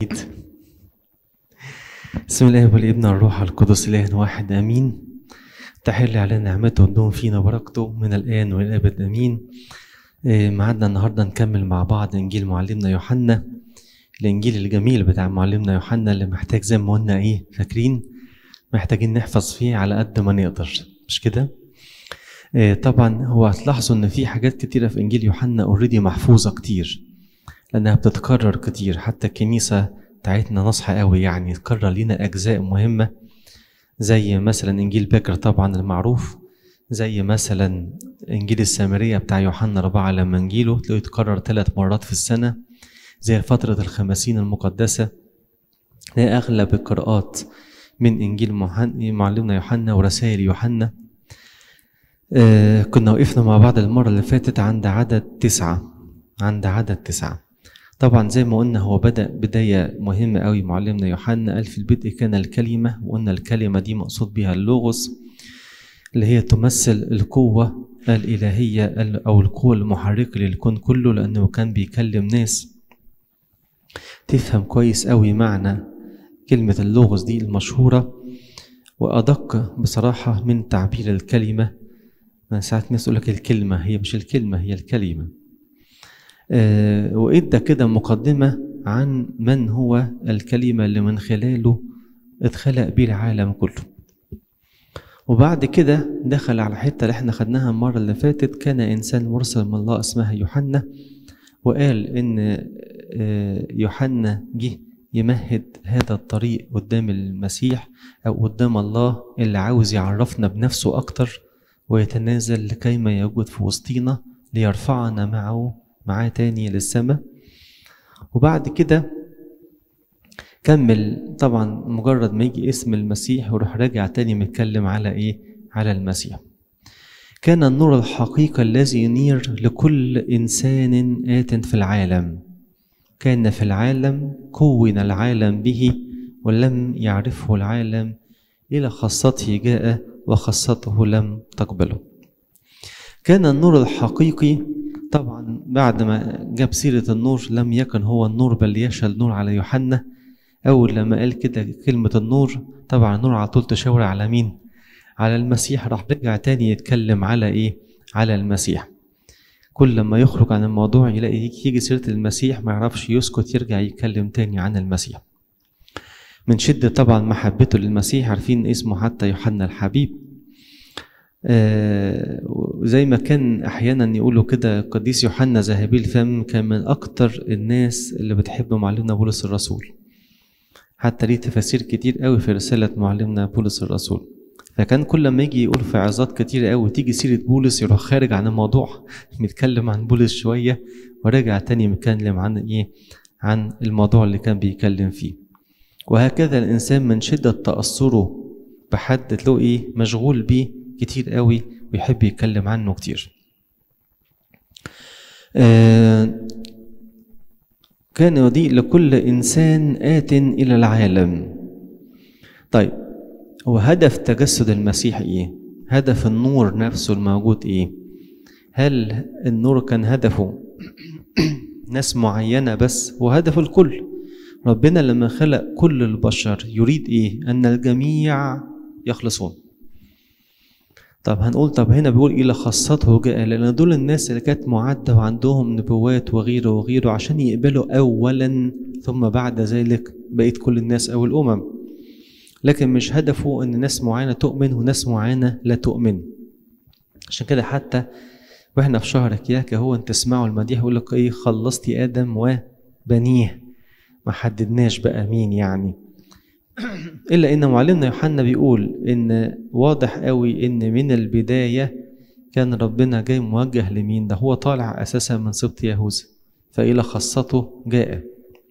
بسم الله والابن الروح القدس اله واحد امين تحل علينا نعمته ودوم فينا بركته من الان والابد امين إيه، معادنا النهارده نكمل مع بعض انجيل معلمنا يوحنا الانجيل الجميل بتاع معلمنا يوحنا اللي محتاج زي ما قلنا ايه فاكرين محتاجين نحفظ فيه على قد ما نقدر مش كده إيه، طبعا هو هتلاحظوا ان في حاجات كتيره في انجيل يوحنا اوريدي محفوظه كتير لانها بتتكرر كتير حتى الكنيسه بتاعتنا ناصحه قوي يعني تكرر لينا اجزاء مهمه زي مثلا انجيل بكر طبعا المعروف زي مثلا انجيل السامريه بتاع يوحنا أربعة لما نجيله تلاقيه يتكرر ثلاث مرات في السنه زي فتره الخمسين المقدسه هي اغلب القراءات من انجيل محن- معلمنا يوحنا ورسائل يوحنا آه كنا وقفنا مع بعض المره اللي فاتت عند عدد تسعة عند عدد تسعة طبعا زي ما قلنا هو بدأ بداية مهمة قوي معلمنا يوحنا قال في البدء كان الكلمة وقلنا الكلمة دي مقصود بها اللغز اللي هي تمثل القوة الإلهية ال- أو القوة المحركة للكون كله لأنه كان بيكلم ناس تفهم كويس قوي معنى كلمة اللغز دي المشهورة وأدق بصراحة من تعبير الكلمة ما ساعات الناس تقول لك الكلمة هي مش الكلمة هي الكلمة آه، وإدى كده مقدمة عن من هو الكلمة اللي من خلاله اتخلق بيه العالم كله وبعد كده دخل على الحتة اللي احنا خدناها المرة اللي فاتت كان إنسان مرسل من الله اسمها يوحنا وقال إن آه، يوحنا جه يمهد هذا الطريق قدام المسيح أو قدام الله اللي عاوز يعرفنا بنفسه أكتر ويتنازل لكيما يوجد في وسطينا ليرفعنا معه معاه تاني للسماء وبعد كده كمل طبعا مجرد ما يجي اسم المسيح ويروح راجع تاني متكلم على ايه على المسيح كان النور الحقيقي الذي ينير لكل انسان ات في العالم كان في العالم كون العالم به ولم يعرفه العالم الى خاصته جاء وخاصته لم تقبله كان النور الحقيقي طبعا بعد ما جاب سيرة النور لم يكن هو النور بل يشهد النور على يوحنا أول لما قال كده كلمة النور طبعا النور على طول تشاور على مين؟ على المسيح راح رجع تاني يتكلم على إيه؟ على المسيح كل لما يخرج عن الموضوع يلاقي يجي سيرة المسيح ما يعرفش يسكت يرجع يتكلم تاني عن المسيح من شدة طبعا محبته للمسيح عارفين اسمه حتى يوحنا الحبيب آه، وزي ما كان احيانا يقولوا كده قديس يوحنا ذهبي الفم كان من اكتر الناس اللي بتحب معلمنا بولس الرسول حتى ليه تفاسير كتير قوي في رسالة معلمنا بولس الرسول فكان كل ما يجي يقول في عظات كتير قوي تيجي سيرة بولس يروح خارج عن الموضوع بيتكلم عن بولس شوية وراجع تاني متكلم عن ايه عن الموضوع اللي كان بيتكلم فيه وهكذا الإنسان من شدة تأثره بحد تلاقيه إيه مشغول بيه كتير قوي ويحب يتكلم عنه كتير آه كان يضيء لكل إنسان آت إلى العالم طيب هو هدف تجسد المسيح إيه؟ هدف النور نفسه الموجود إيه؟ هل النور كان هدفه ناس معينة بس وهدف الكل ربنا لما خلق كل البشر يريد إيه؟ أن الجميع يخلصون طب هنقول طب هنا بيقول إلى خاصته جاء لأن دول الناس اللي كانت معدة وعندهم نبوات وغيره وغيره عشان يقبلوا أولا ثم بعد ذلك بقيت كل الناس أو الأمم لكن مش هدفه إن ناس معينة تؤمن وناس معينة لا تؤمن عشان كده حتى واحنا في شهر كياك هو انت تسمعوا المديح يقول لك ايه خلصتي ادم وبنيه ما حددناش بقى مين يعني الا ان معلمنا يوحنا بيقول ان واضح قوي ان من البدايه كان ربنا جاي موجه لمين ده هو طالع اساسا من سبط يهوذا فالى خاصته جاء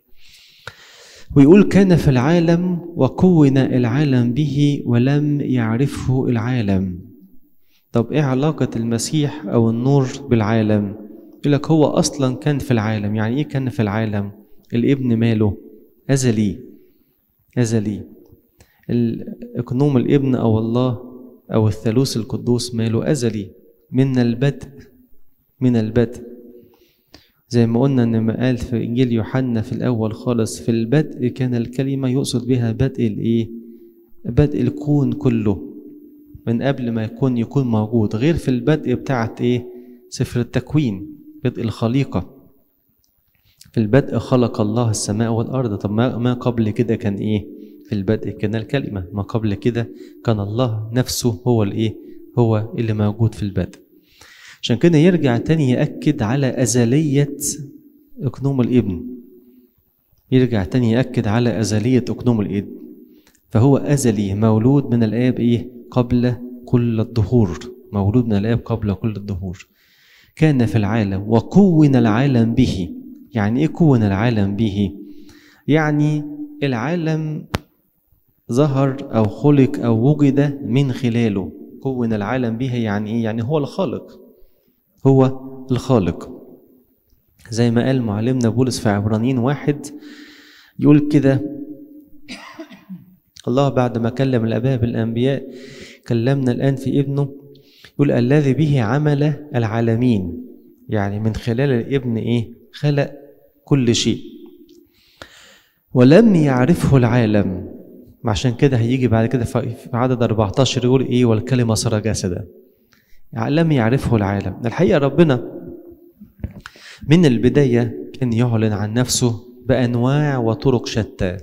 ويقول كان في العالم وكون العالم به ولم يعرفه العالم طب ايه علاقة المسيح او النور بالعالم يقول لك هو اصلا كان في العالم يعني ايه كان في العالم الابن ماله ازلي ازلي اقنوم الابن او الله او الثالوث القدوس ماله ازلي من البدء من البدء زي ما قلنا ان ما قال في انجيل يوحنا في الاول خالص في البدء كان الكلمه يقصد بها بدء الايه بدء الكون كله من قبل ما يكون يكون موجود غير في البدء بتاعت ايه سفر التكوين بدء الخليقه في البدء خلق الله السماء والارض طب ما ما قبل كده كان ايه في البدء كان الكلمه ما قبل كده كان الله نفسه هو الايه هو اللي موجود في البدء عشان كده يرجع تاني يأكد على أزلية أكنوم الابن يرجع تاني يأكد على أزلية أكنوم الابن فهو أزلي مولود من الآب إيه قبل كل الدهور مولود من الآب قبل كل الدهور كان في العالم وكون العالم به يعني إيه كون العالم به يعني العالم ظهر أو خلق أو وجد من خلاله كون العالم به يعني إيه يعني هو الخالق هو الخالق زي ما قال معلمنا بولس في عبرانيين واحد يقول كده الله بعد ما كلم الآباء بالأنبياء كلمنا الآن في ابنه يقول الذي به عمل العالمين يعني من خلال الابن إيه خلق كل شيء ولم يعرفه العالم عشان كده هيجي بعد كده في عدد 14 يقول إيه والكلمة صار جسدا يعني لم يعرفه العالم الحقيقة ربنا من البداية كان يعلن عن نفسه بأنواع وطرق شتى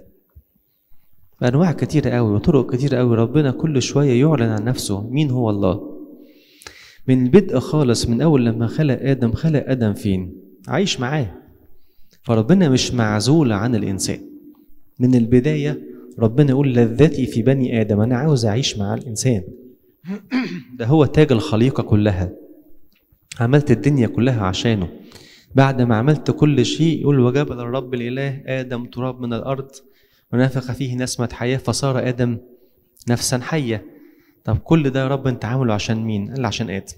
بأنواع كتيرة قوي وطرق كتيرة قوي ربنا كل شوية يعلن عن نفسه مين هو الله من البدء خالص من أول لما خلق آدم خلق آدم فين عايش معاه فربنا مش معزول عن الإنسان من البداية ربنا يقول لذتي في بني آدم أنا عاوز أعيش مع الإنسان ده هو تاج الخليقة كلها عملت الدنيا كلها عشانه بعد ما عملت كل شيء يقول وجبل الرب الإله آدم تراب من الأرض ونفخ فيه نسمة حياة فصار آدم نفسا حية طب كل ده يا رب انت عامله عشان مين؟ قال عشان آدم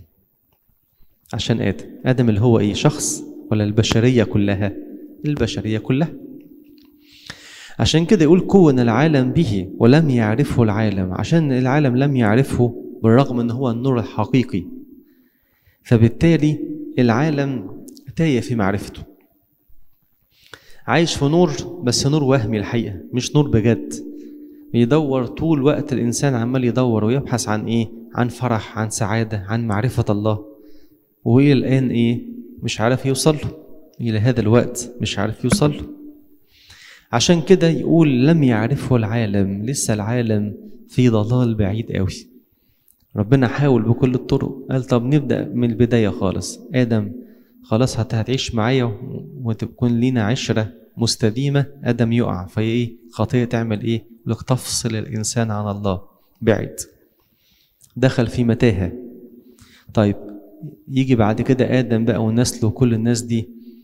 عشان آدم آدم اللي هو إيه شخص ولا البشرية كلها البشرية كلها عشان كده يقول كون العالم به ولم يعرفه العالم عشان العالم لم يعرفه بالرغم ان هو النور الحقيقي فبالتالي العالم تايه في معرفته عايش في نور بس نور وهمي الحقيقه مش نور بجد بيدور طول وقت الانسان عمال يدور ويبحث عن ايه عن فرح عن سعاده عن معرفه الله والى الان ايه مش عارف يوصل له الى هذا الوقت مش عارف يوصل له عشان كده يقول لم يعرفه العالم لسه العالم في ضلال بعيد قوي ربنا حاول بكل الطرق قال طب نبدأ من البداية خالص آدم خلاص هتعيش معايا وتكون لينا عشرة مستديمة آدم يقع فإيه خطية تعمل إيه لك تفصل الإنسان عن الله بعد دخل في متاهة طيب يجي بعد كده آدم بقى ونسله وكل الناس دي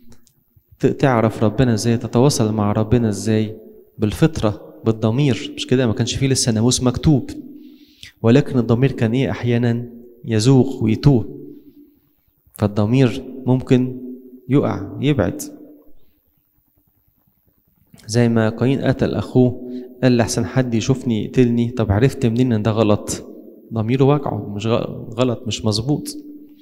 تعرف ربنا ازاي تتواصل مع ربنا ازاي بالفطرة بالضمير مش كده ما كانش فيه لسه ناموس مكتوب ولكن الضمير كان ايه احيانا يزوغ ويتوه فالضمير ممكن يقع يبعد زي ما قايين قتل اخوه قال لحسن حد يشوفني يقتلني طب عرفت منين ان ده غلط ضميره وجعه مش غلط مش مظبوط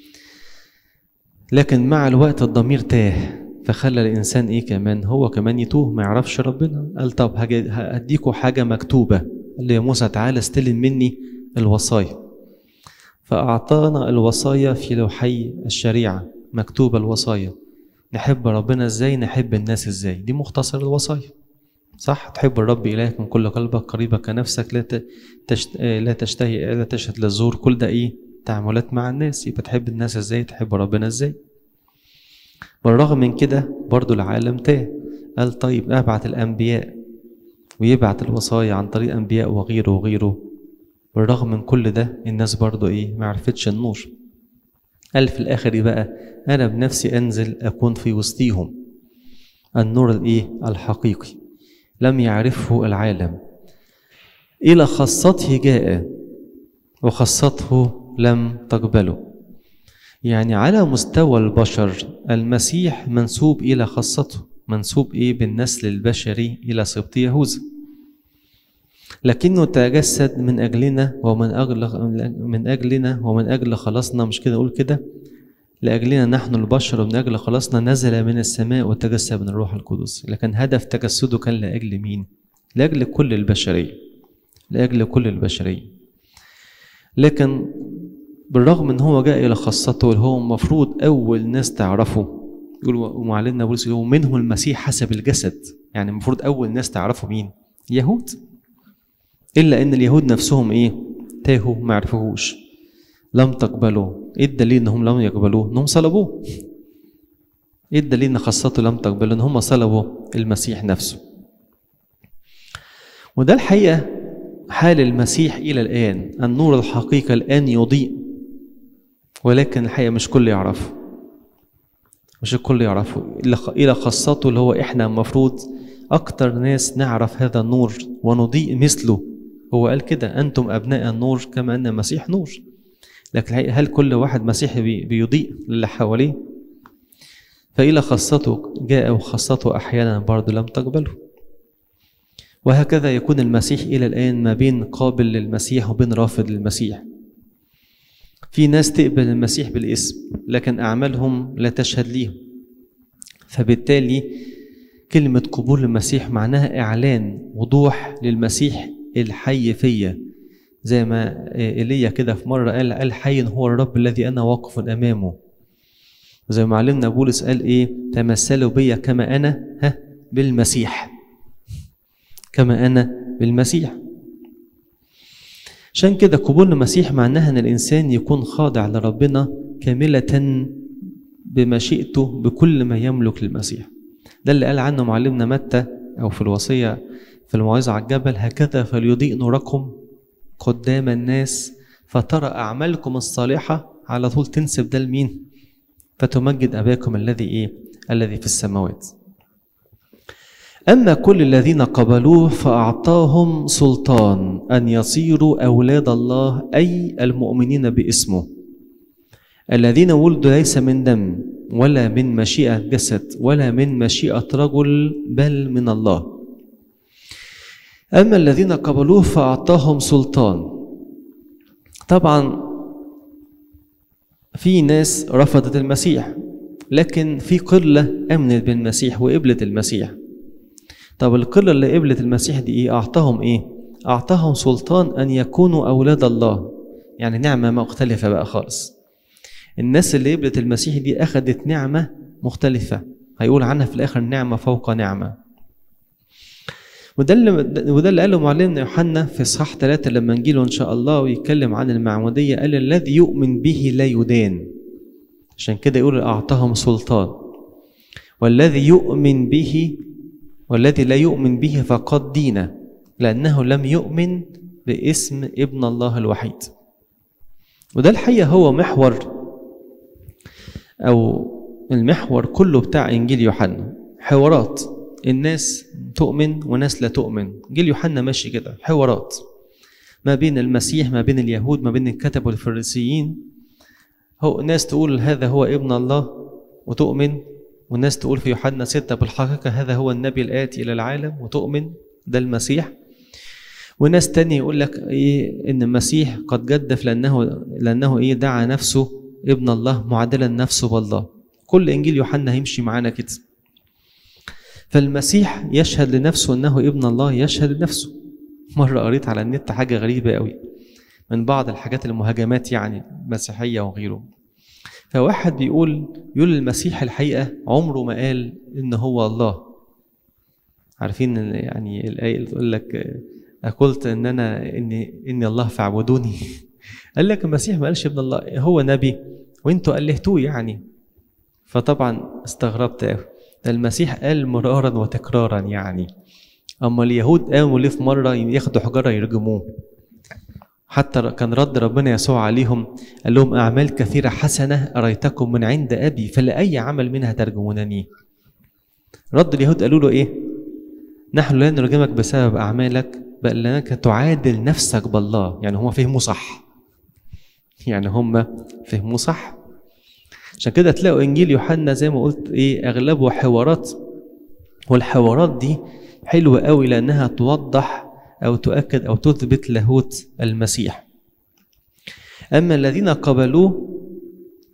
لكن مع الوقت الضمير تاه فخلى الانسان ايه كمان هو كمان يتوه ما يعرفش ربنا قال طب هديكوا حاجه مكتوبه قال له يا موسى تعالى استلم مني الوصايا فاعطانا الوصايا في لوحي الشريعه مكتوبه الوصايا نحب ربنا ازاي نحب الناس ازاي دي مختصر الوصايا صح تحب الرب الهك من كل قلبك قريبك كنفسك لا تشت... لا تشتهي لا تشهد للزور كل ده ايه تعاملات مع الناس يبقى تحب الناس ازاي تحب ربنا ازاي بالرغم من كده برضو العالم تاه قال طيب ابعت الانبياء ويبعت الوصايا عن طريق انبياء وغيره وغيره بالرغم من كل ده الناس برضو ايه ما عرفتش النور قال في الاخر بقى انا بنفسي انزل اكون في وسطيهم النور الايه الحقيقي لم يعرفه العالم الى خاصته جاء وخاصته لم تقبله يعني على مستوى البشر المسيح منسوب إلى خاصته منسوب إيه بالنسل البشري إلى سبط يهوذا لكنه تجسد من أجلنا ومن أجل من أجلنا ومن أجل خلاصنا مش كده نقول كده لأجلنا نحن البشر ومن أجل خلاصنا نزل من السماء وتجسد من الروح القدس لكن هدف تجسده كان لأجل مين؟ لأجل كل البشرية لأجل كل البشرية لكن بالرغم ان هو جاء الى خاصته اللي هو المفروض اول ناس تعرفه يقول ومعلمنا بولس يقول منه المسيح حسب الجسد يعني المفروض اول ناس تعرفه مين يهود الا ان اليهود نفسهم ايه تاهوا ما عرفوهوش لم تقبلوا ايه الدليل انهم لم يقبلوه انهم صلبوه ايه الدليل ان خاصته لم تقبل ان هم صلبوا المسيح نفسه وده الحقيقه حال المسيح الى الان النور الحقيقه الان يضيء ولكن الحقيقه مش كل يعرفه مش الكل يعرفه الى خاصته اللي هو احنا المفروض اكتر ناس نعرف هذا النور ونضيء مثله هو قال كده انتم ابناء النور كما ان المسيح نور لكن هل كل واحد مسيحي بيضيء للي حواليه فإلى خاصته جاء وخاصته أحيانا برضه لم تقبله وهكذا يكون المسيح إلى الآن ما بين قابل للمسيح وبين رافض للمسيح في ناس تقبل المسيح بالاسم لكن أعمالهم لا تشهد ليهم فبالتالي كلمة قبول المسيح معناها إعلان وضوح للمسيح الحي فيا زي ما ايليا كده في مره قال قال حي هو الرب الذي انا واقف امامه وزي ما علمنا بولس قال ايه تمثلوا بي كما انا ها بالمسيح كما انا بالمسيح عشان كده قبول المسيح معناها ان الانسان يكون خاضع لربنا كامله بمشيئته بكل ما يملك للمسيح ده اللي قال عنه معلمنا متى او في الوصيه في الموعظه على الجبل هكذا فليضيء نوركم قدام الناس فترى أعمالكم الصالحة على طول تنسب ده لمين؟ فتمجد أباكم الذي إيه؟ الذي في السماوات. أما كل الذين قبلوه فأعطاهم سلطان أن يصيروا أولاد الله أي المؤمنين باسمه. الذين ولدوا ليس من دم ولا من مشيئة جسد ولا من مشيئة رجل بل من الله. أما الذين قبلوه فأعطاهم سلطان طبعا في ناس رفضت المسيح لكن في قلة أمنت بالمسيح وقبلت المسيح طب القلة اللي قبلت المسيح دي إيه أعطاهم إيه أعطاهم سلطان أن يكونوا أولاد الله يعني نعمة مختلفة بقى خالص الناس اللي قبلت المسيح دي أخدت نعمة مختلفة هيقول عنها في الآخر نعمة فوق نعمة وده اللي وده اللي قاله معلمنا يوحنا في اصحاح ثلاثة لما نجيله ان شاء الله ويتكلم عن المعمودية قال الذي يؤمن به لا يدان عشان كده يقول اعطاهم سلطان والذي يؤمن به والذي لا يؤمن به فقد دين لأنه لم يؤمن باسم ابن الله الوحيد وده الحقيقة هو محور أو المحور كله بتاع إنجيل يوحنا حوارات الناس تؤمن وناس لا تؤمن جيل يوحنا ماشي كده حوارات ما بين المسيح ما بين اليهود ما بين الكتب والفريسيين هو ناس تقول هذا هو ابن الله وتؤمن وناس تقول في يوحنا ستة بالحقيقة هذا هو النبي الآتي إلى العالم وتؤمن ده المسيح وناس تاني يقول لك إيه إن المسيح قد جدف لأنه لأنه إيه دعا نفسه ابن الله معادلا نفسه بالله كل إنجيل يوحنا هيمشي معانا كده فالمسيح يشهد لنفسه انه ابن الله يشهد لنفسه مره قريت على النت حاجه غريبه قوي من بعض الحاجات المهاجمات يعني مسيحيه وغيره فواحد بيقول يقول المسيح الحقيقه عمره ما قال ان هو الله عارفين يعني الايه اللي تقول لك قلت ان انا اني اني الله فاعبدوني قال لك المسيح ما قالش ابن الله هو نبي وانتوا الهتوه يعني فطبعا استغربت قوي ده المسيح قال مرارا وتكرارا يعني اما اليهود قاموا ليه في مره ياخدوا حجره يرجموه حتى كان رد ربنا يسوع عليهم قال لهم اعمال كثيره حسنه اريتكم من عند ابي فلاي عمل منها ترجمونني رد اليهود قالوا له ايه نحن لا نرجمك بسبب اعمالك بل لانك تعادل نفسك بالله يعني هم فهموا صح يعني هم فهموا صح عشان كده تلاقوا انجيل يوحنا زي ما قلت ايه اغلبه حوارات والحوارات دي حلوه قوي لانها توضح او تؤكد او تثبت لاهوت المسيح اما الذين قبلوه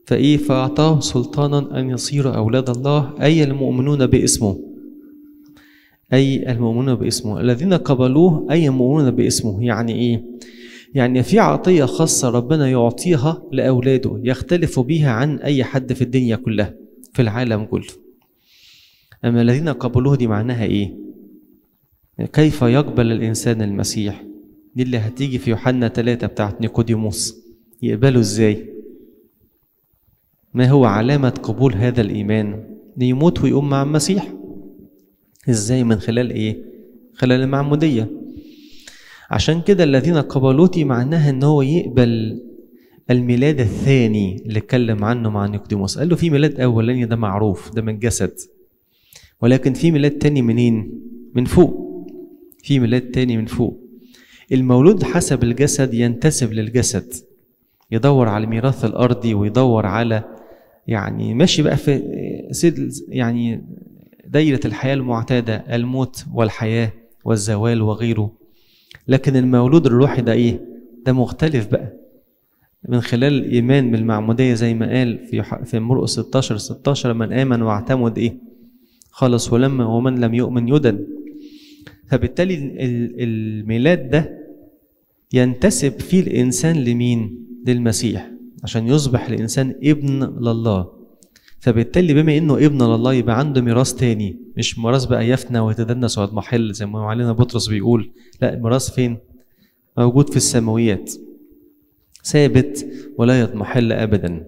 فإيه فأعطاه سلطانا أن يصير أولاد الله أي المؤمنون باسمه أي المؤمنون باسمه الذين قبلوه أي المؤمنون باسمه يعني إيه؟ يعني في عطية خاصة ربنا يعطيها لأولاده يختلف بها عن أي حد في الدنيا كلها في العالم كله أما الذين قبلوه دي معناها إيه؟ كيف يقبل الإنسان المسيح؟ دي اللي هتيجي في يوحنا 3 بتاعت نيقوديموس يقبله إزاي؟ ما هو علامة قبول هذا الإيمان؟ يموت ويقوم مع المسيح ازاي من خلال ايه خلال المعمودية عشان كده الذين قبلوتي معناها ان هو يقبل الميلاد الثاني اللي اتكلم عنه مع نيقوديموس قال له في ميلاد اولاني ده معروف ده من جسد ولكن في ميلاد تاني منين من فوق في ميلاد تاني من فوق المولود حسب الجسد ينتسب للجسد يدور على الميراث الارضي ويدور على يعني ماشي بقى في سيد يعني دايرة الحياة المعتادة الموت والحياة والزوال وغيره لكن المولود الروحي ده ايه ده مختلف بقى من خلال الإيمان بالمعمودية زي ما قال في في مرقس 16 16 من آمن واعتمد إيه؟ خلص ولما ومن لم يؤمن يدن فبالتالي الميلاد ده ينتسب فيه الإنسان لمين؟ للمسيح عشان يصبح الإنسان ابن لله فبالتالي بما انه ابن لله يبقى عنده ميراث تاني مش ميراث بقى يفنى ويتدنس ويضمحل زي ما معلمنا بطرس بيقول لا الميراث فين موجود في السماويات ثابت ولا يضمحل ابدا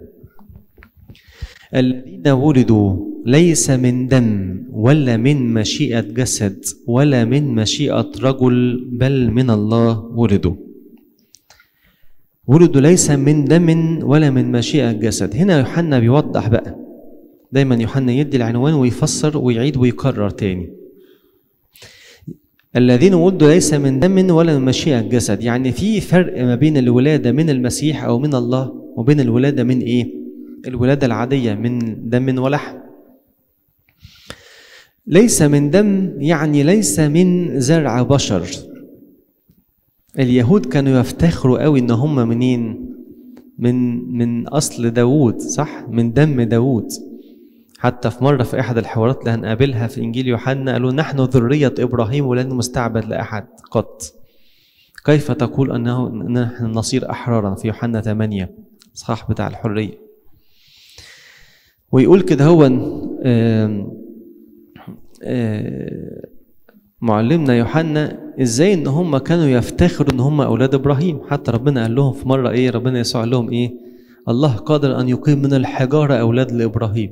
الذين ولدوا ليس من دم ولا من مشيئة جسد ولا من مشيئة رجل بل من الله ولدوا ولدوا ليس من دم ولا من مشيئة جسد هنا يوحنا بيوضح بقى دايما يوحنا يدي العنوان ويفسر ويعيد ويكرر تاني الذين ولدوا ليس من دم ولا من مشيئة الجسد يعني في فرق ما بين الولادة من المسيح أو من الله وبين الولادة من إيه الولادة العادية من دم ولحم ليس من دم يعني ليس من زرع بشر اليهود كانوا يفتخروا قوي ان هم منين من من اصل داوود صح من دم داوود حتى في مرة في أحد الحوارات اللي هنقابلها في إنجيل يوحنا قالوا نحن ذرية إبراهيم ولن مستعبد لأحد قط كيف تقول أنه نحن نصير أحرارا في يوحنا 8 صح بتاع الحرية ويقول كده هو معلمنا يوحنا ازاي ان هم كانوا يفتخروا ان هم اولاد ابراهيم حتى ربنا قال لهم في مره ايه ربنا يسوع قال لهم ايه الله قادر ان يقيم من الحجاره اولاد لابراهيم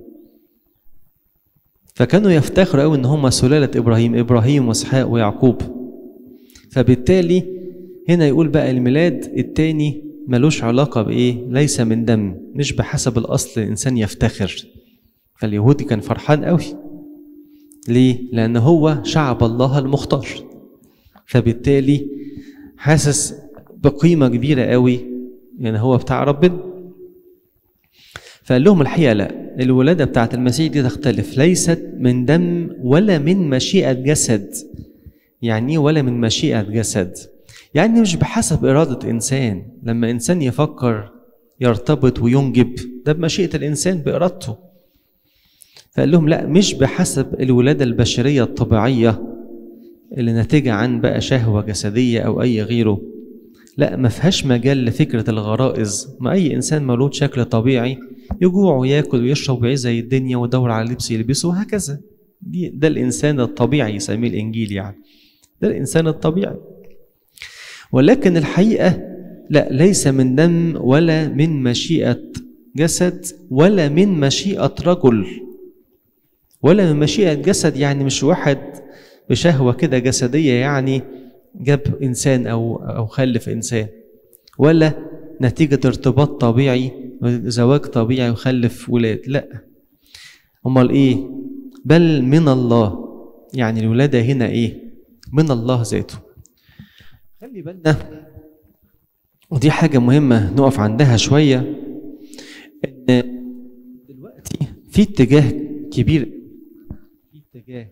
فكانوا يفتخروا قوي ان هم سلاله ابراهيم ابراهيم واسحاق ويعقوب فبالتالي هنا يقول بقى الميلاد التاني ملوش علاقة بإيه؟ ليس من دم مش بحسب الأصل الإنسان يفتخر فاليهودي كان فرحان قوي ليه؟ لأن هو شعب الله المختار فبالتالي حاسس بقيمة كبيرة قوي يعني هو بتاع ربنا فقال لهم الحقيقة لا الولادة بتاعت المسيح دي تختلف ليست من دم ولا من مشيئة جسد يعني ايه ولا من مشيئة جسد يعني مش بحسب إرادة إنسان لما إنسان يفكر يرتبط وينجب ده بمشيئة الإنسان بإرادته فقال لهم لا مش بحسب الولادة البشرية الطبيعية اللي ناتجة عن بقى شهوة جسدية أو أي غيره لا ما فيهاش مجال لفكرة الغرائز ما أي إنسان مولود شكل طبيعي يجوع وياكل ويشرب ويعيش زي الدنيا ويدور على لبس يلبسه وهكذا دي ده الإنسان الطبيعي يسميه الإنجيل يعني ده الإنسان الطبيعي ولكن الحقيقة لا ليس من دم ولا من مشيئة جسد ولا من مشيئة رجل ولا من مشيئة جسد يعني مش واحد بشهوة كده جسدية يعني جاب إنسان أو أو خلف إنسان ولا نتيجة ارتباط طبيعي زواج طبيعي وخلف ولاد لا أمال إيه بل من الله يعني الولادة هنا إيه من الله ذاته خلي بالنا ودي حاجة مهمة نقف عندها شوية إن دلوقتي في اتجاه كبير في اتجاه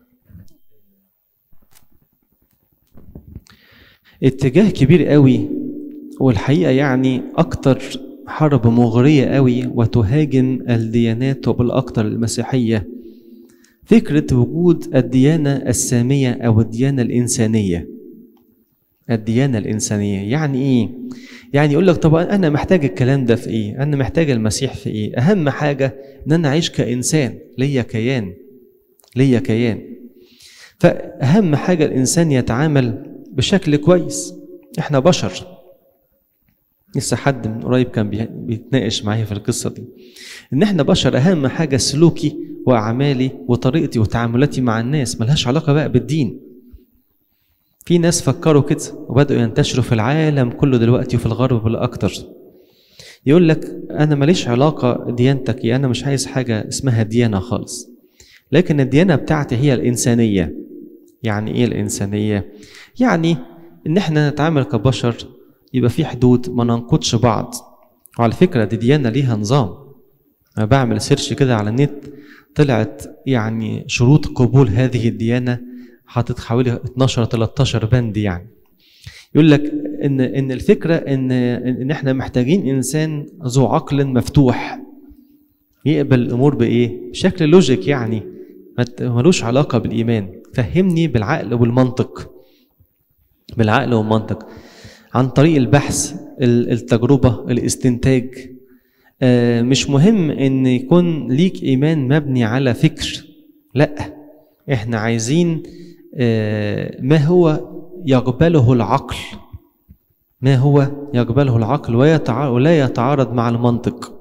اتجاه كبير قوي والحقيقة يعني أكتر حرب مغرية قوي وتهاجم الديانات وبالأكثر المسيحية فكرة وجود الديانة السامية أو الديانة الإنسانية الديانة الإنسانية يعني إيه؟ يعني يقول لك طب أنا محتاج الكلام ده في إيه؟ أنا محتاج المسيح في إيه؟ أهم حاجة إن أنا أعيش كإنسان ليا كيان ليا كيان فأهم حاجة الإنسان يتعامل بشكل كويس إحنا بشر لسه حد من قريب كان بيتناقش معايا في القصة دي إن إحنا بشر أهم حاجة سلوكي وأعمالي وطريقتي وتعاملاتي مع الناس ملهاش علاقة بقى بالدين في ناس فكروا كده وبدأوا ينتشروا في العالم كله دلوقتي وفي الغرب بالأكتر يقول لك أنا ماليش علاقة ديانتك أنا مش عايز حاجة اسمها ديانة خالص لكن الديانة بتاعتي هي الإنسانية يعني إيه الإنسانية؟ يعني إن إحنا نتعامل كبشر يبقى في حدود ما ننقضش بعض وعلى فكرة دي ديانة ليها نظام أنا بعمل سيرش كده على النت طلعت يعني شروط قبول هذه الديانة حاطط حوالي 12 13 بند يعني يقول لك ان ان الفكره ان ان احنا محتاجين انسان ذو عقل مفتوح يقبل الامور بايه؟ بشكل لوجيك يعني ملوش علاقه بالايمان فهمني بالعقل والمنطق بالعقل والمنطق عن طريق البحث التجربه الاستنتاج مش مهم ان يكون ليك ايمان مبني على فكر لا احنا عايزين ما هو يقبله العقل ما هو يقبله العقل ولا يتعارض مع المنطق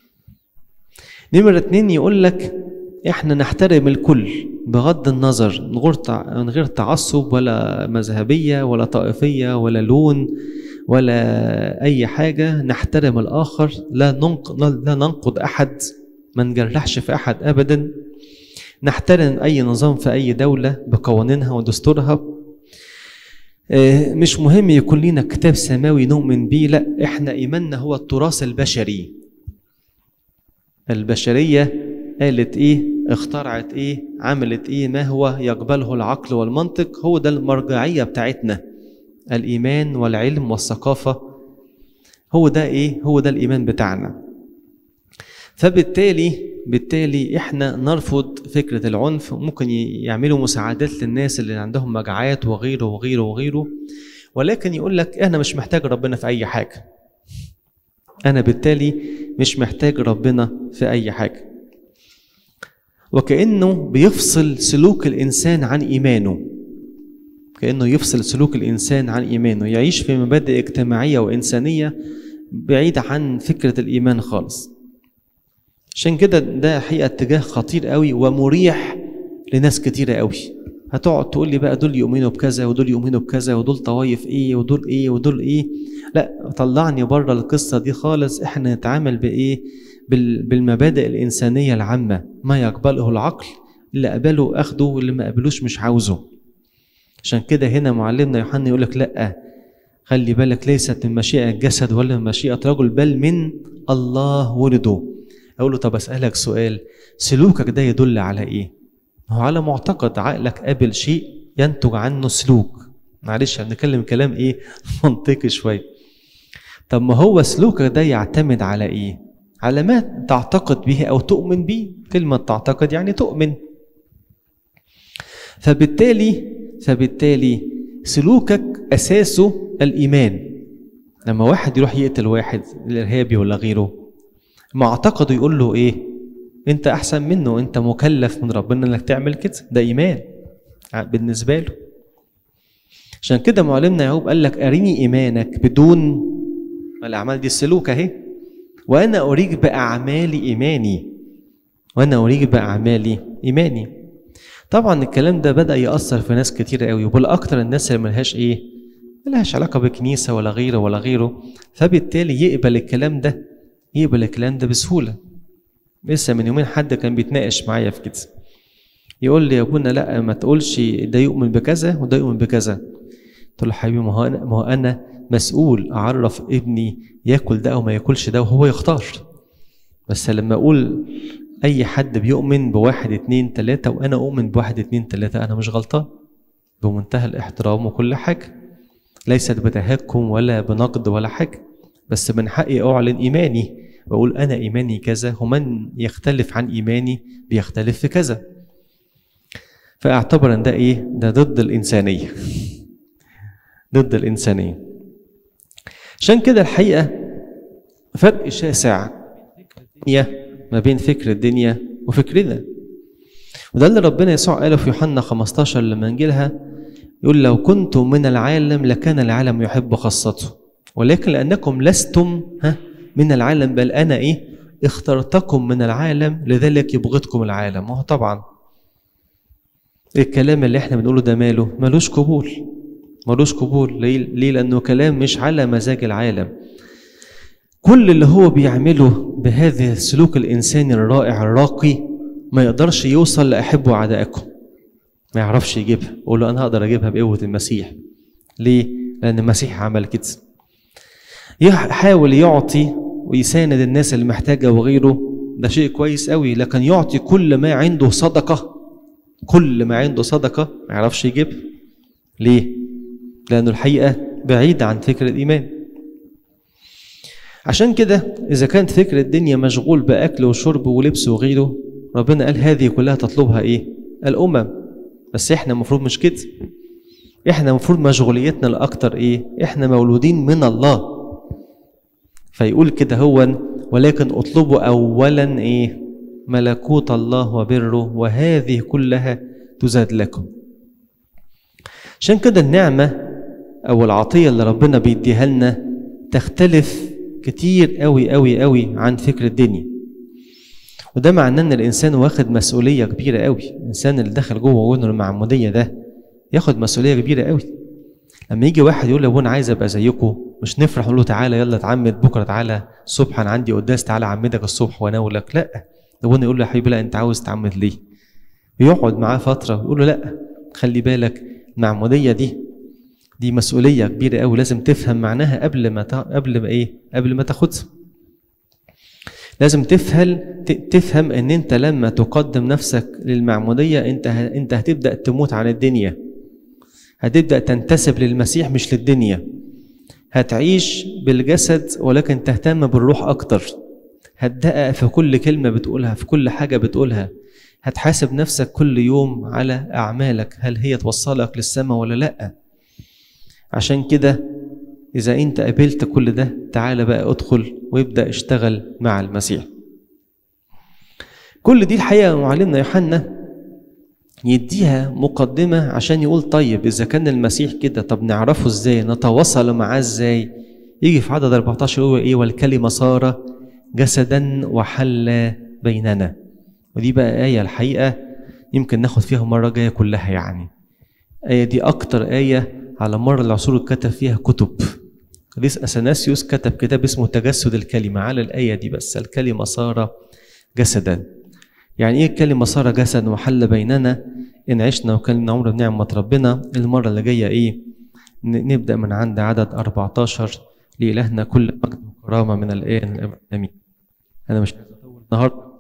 نمرة اتنين يقول لك احنا نحترم الكل بغض النظر من غير تعصب ولا مذهبية ولا طائفية ولا لون ولا أي حاجة نحترم الآخر لا ننقض, لا ننقض أحد ما نجرحش في أحد أبدا نحترم أي نظام في أي دولة بقوانينها ودستورها مش مهم يكون لنا كتاب سماوي نؤمن بيه لا احنا ايماننا هو التراث البشري البشريه قالت ايه اخترعت ايه عملت ايه ما هو يقبله العقل والمنطق هو ده المرجعيه بتاعتنا الايمان والعلم والثقافه هو ده ايه هو ده الايمان بتاعنا فبالتالي بالتالي احنا نرفض فكره العنف ممكن يعملوا مساعدات للناس اللي عندهم مجاعات وغيره وغيره وغيره ولكن يقول لك انا مش محتاج ربنا في اي حاجه انا بالتالي مش محتاج ربنا في اي حاجه وكانه بيفصل سلوك الانسان عن ايمانه كانه يفصل سلوك الانسان عن ايمانه يعيش في مبادئ اجتماعيه وانسانيه بعيده عن فكره الايمان خالص عشان كده ده حقيقة اتجاه خطير قوي ومريح لناس كتيرة قوي هتقعد تقول لي بقى دول يؤمنوا بكذا ودول يؤمنوا بكذا ودول طوايف ايه ودول ايه ودول ايه لا طلعني بره القصة دي خالص احنا نتعامل بايه بالمبادئ الإنسانية العامة ما يقبله العقل اللي قبله أخده واللي ما قبلوش مش عاوزه عشان كده هنا معلمنا يوحنا يقول لك لا خلي بالك ليست من مشيئة الجسد ولا من مشيئة رجل بل من الله ولده اقول له طب اسالك سؤال سلوكك ده يدل على ايه هو على معتقد عقلك قابل شيء ينتج عنه سلوك معلش هنتكلم كلام ايه منطقي شويه طب ما هو سلوكك ده يعتمد على ايه على ما تعتقد به او تؤمن به كلمه تعتقد يعني تؤمن فبالتالي فبالتالي سلوكك اساسه الايمان لما واحد يروح يقتل واحد الارهابي ولا غيره معتقده يقول له ايه انت احسن منه انت مكلف من ربنا انك تعمل كده ده ايمان بالنسبه له عشان كده معلمنا يعقوب قال لك اريني ايمانك بدون الاعمال دي السلوك اهي وانا اريك باعمالي ايماني وانا اريك باعمالي ايماني طبعا الكلام ده بدا ياثر في ناس كتير قوي وبالاكتر الناس اللي ملهاش ايه ملهاش علاقه بكنيسه ولا غيره ولا غيره فبالتالي يقبل الكلام ده يقبل الكلام ده بسهوله لسه من يومين حد كان بيتناقش معايا في كده يقول لي يا ابونا لا ما تقولش ده يؤمن بكذا وده يؤمن بكذا قلت له حبيبي ما هو انا ما هو انا مسؤول اعرف ابني ياكل ده او ما ياكلش ده وهو يختار بس لما اقول اي حد بيؤمن بواحد اتنين تلاتة وانا اؤمن بواحد اتنين تلاتة انا مش غلطان بمنتهى الاحترام وكل حاجة ليست بتهكم ولا بنقد ولا حاجة بس من حقي اعلن ايماني واقول انا ايماني كذا ومن يختلف عن ايماني بيختلف في كذا فاعتبر ان ده ايه ده ضد الانسانيه ضد الانسانيه عشان كده الحقيقه فرق شاسع ما بين فكر الدنيا وفكرنا وده اللي ربنا يسوع قاله في يوحنا 15 لما نجيلها يقول لو كنتم من العالم لكان العالم يحب خاصته ولكن لانكم لستم ها من العالم بل انا ايه اخترتكم من العالم لذلك يبغضكم العالم وهو طبعا الكلام اللي احنا بنقوله ده ماله ملوش قبول ملوش قبول ليه؟ ليه لانه كلام مش على مزاج العالم كل اللي هو بيعمله بهذا السلوك الانساني الرائع الراقي ما يقدرش يوصل لاحبوا اعدائكم ما يعرفش يجيبها يقول له انا هقدر اجيبها بقوه المسيح ليه لان المسيح عمل كده يحاول يعطي ويساند الناس اللي محتاجه وغيره ده شيء كويس قوي لكن يعطي كل ما عنده صدقه كل ما عنده صدقه ما يعرفش يجيبها ليه لانه الحقيقه بعيد عن فكر الايمان عشان كده اذا كانت فكر الدنيا مشغول باكل وشرب ولبس وغيره ربنا قال هذه كلها تطلبها ايه الامم بس احنا المفروض مش كده احنا المفروض مشغوليتنا الاكتر ايه احنا مولودين من الله فيقول كده هو ولكن اطلبوا اولا ايه ملكوت الله وبره وهذه كلها تزاد لكم عشان كده النعمه او العطيه اللي ربنا بيديها لنا تختلف كتير قوي قوي قوي عن فكر الدنيا وده معناه ان الانسان واخد مسؤوليه كبيره قوي الانسان اللي دخل جوه ودنه المعموديه ده ياخد مسؤوليه كبيره قوي لما يجي واحد يقول له انا عايز ابقى زيكم مش نفرح نقول له تعالى يلا اتعمد بكره تعالى الصبح انا عندي قداس تعالى اعمدك الصبح واناولك لا ابونا يقول له يا حبيبي لا انت عاوز تعمد ليه ويقعد معاه فتره ويقول له لا خلي بالك المعموديه دي دي مسؤوليه كبيره قوي لازم تفهم معناها قبل ما قبل ما ايه قبل ما تاخدها لازم تفهم تفهم ان انت لما تقدم نفسك للمعموديه انت انت هتبدا تموت عن الدنيا هتبدا تنتسب للمسيح مش للدنيا هتعيش بالجسد ولكن تهتم بالروح اكتر هتدقق في كل كلمه بتقولها في كل حاجه بتقولها هتحاسب نفسك كل يوم على اعمالك هل هي توصلك للسماء ولا لا عشان كده إذا أنت قبلت كل ده تعالى بقى ادخل وابدأ اشتغل مع المسيح كل دي الحقيقة معلمنا يوحنا يديها مقدمة عشان يقول طيب إذا كان المسيح كده طب نعرفه إزاي نتواصل معاه إزاي يجي في عدد 14 يقول إيه والكلمة صار جسدا وحل بيننا ودي بقى آية الحقيقة يمكن ناخد فيها مرة جاية كلها يعني آية دي أكتر آية على مر العصور كتب فيها كتب قديس أثناسيوس كتب كتاب اسمه تجسد الكلمة على الآية دي بس الكلمة صار جسدا يعني إيه الكلمة صار جسد وحل بيننا إن عشنا وكان عمر بنعمة ربنا المرة اللي جاية إيه نبدأ من عند عدد 14 لإلهنا كل مجد وكرامة من الآن آمين أنا مش عايز أطول النهاردة